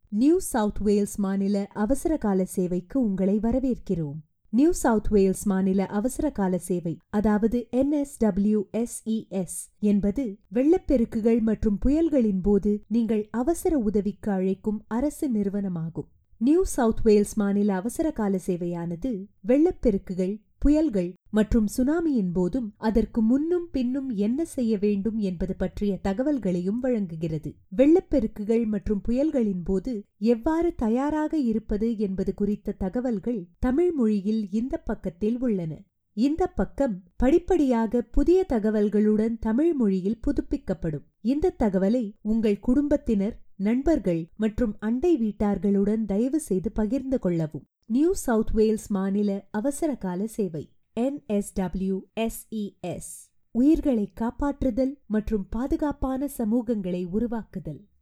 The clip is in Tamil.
நியூ சவுத் வேல்ஸ் மாநில அவசர கால சேவைக்கு உங்களை வரவேற்கிறோம் நியூ சவுத் வேல்ஸ் மாநில அவசர கால சேவை அதாவது என்எஸ்டபிள்யூஎஸ்இஎஸ் என்பது வெள்ளப்பெருக்குகள் மற்றும் புயல்களின் போது நீங்கள் அவசர உதவிக்கு அழைக்கும் அரசு நிறுவனமாகும் நியூ சவுத் வேல்ஸ் மாநில அவசர கால சேவையானது வெள்ளப்பெருக்குகள் புயல்கள் மற்றும் சுனாமியின் போதும் அதற்கு முன்னும் பின்னும் என்ன செய்ய வேண்டும் என்பது பற்றிய தகவல்களையும் வழங்குகிறது வெள்ளப்பெருக்குகள் மற்றும் புயல்களின் போது எவ்வாறு தயாராக இருப்பது என்பது குறித்த தகவல்கள் தமிழ் மொழியில் இந்த பக்கத்தில் உள்ளன இந்த பக்கம் படிப்படியாக புதிய தகவல்களுடன் தமிழ் மொழியில் புதுப்பிக்கப்படும் இந்த தகவலை உங்கள் குடும்பத்தினர் நண்பர்கள் மற்றும் அண்டை வீட்டார்களுடன் தயவு செய்து பகிர்ந்து கொள்ளவும் நியூ சவுத் வேல்ஸ் மாநில அவசர கால சேவை என்எஸ்டபிள்யூஎஸ்இஎஸ் உயிர்களை காப்பாற்றுதல் மற்றும் பாதுகாப்பான சமூகங்களை உருவாக்குதல்